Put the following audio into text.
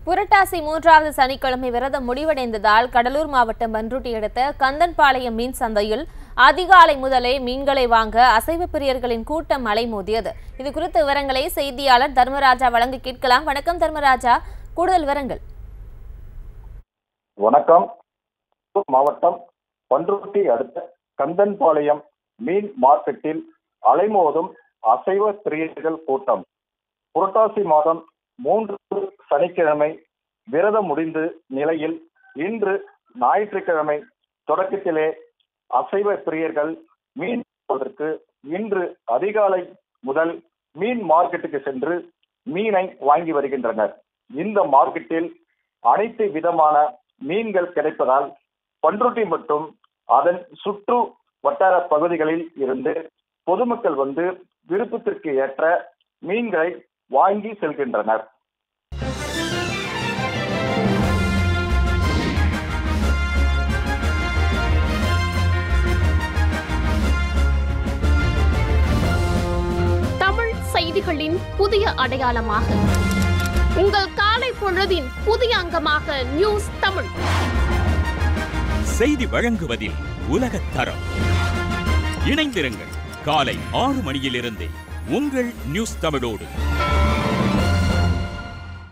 புரட்டாசி மூன்றாவது சனிக்கிழமை விரதம் முடிவடைந்ததால் கடலூர் மாவட்டம் பன்ருட்டி அடுத்த கந்தன்பாளையம் மீன் சந்தையில் அதிகாலை முதலே மீன்களை வாங்க அசைவ பிரியர்களின் கூட்டம் அலைமோதியது இது குறித்த விவரங்களை செய்தியாளர் தர்மராஜா வழங்க கேட்கலாம் வணக்கம் தர்மராஜா கூடுதல் விவரங்கள் வணக்கம் மாவட்டம் பன்ருட்டி அடுத்த கந்தன்பாளையம் மீன் மார்க்கெட்டில் அலைமோதும் அசைவ பிரியர்கள் கூட்டம் புரட்டாசி மாதம் மூன்று சனிக்கிழமை விரதம் முடிந்து நிலையில் இன்று ஞாயிற்றுக்கிழமை தொடக்கத்திலே அசைவ பிரியர்கள் மீன் வாங்குவதற்கு இன்று அதிகாலை முதல் மீன் மார்க்கெட்டுக்கு சென்று மீனை வாங்கி வருகின்றனர் இந்த மார்க்கெட்டில் அனைத்து விதமான மீன்கள் கிடைப்பதால் பன்ருட்டி மற்றும் அதன் சுற்று வட்டார பகுதிகளில் இருந்து பொதுமக்கள் வந்து விருப்பத்திற்கு ஏற்ற மீன்களை வாங்கி செல்கின்றனர் தமிழ் செய்திகளின் புதிய அடையாளமாக உங்கள் காலை பொழுதின் புதிய அங்கமாக நியூஸ் தமிழ் செய்தி வழங்குவதில் உலகத் தரம் இணைந்திருங்கள் காலை ஆறு மணியிலிருந்தே உங்கள் நியூஸ் தமிழோடு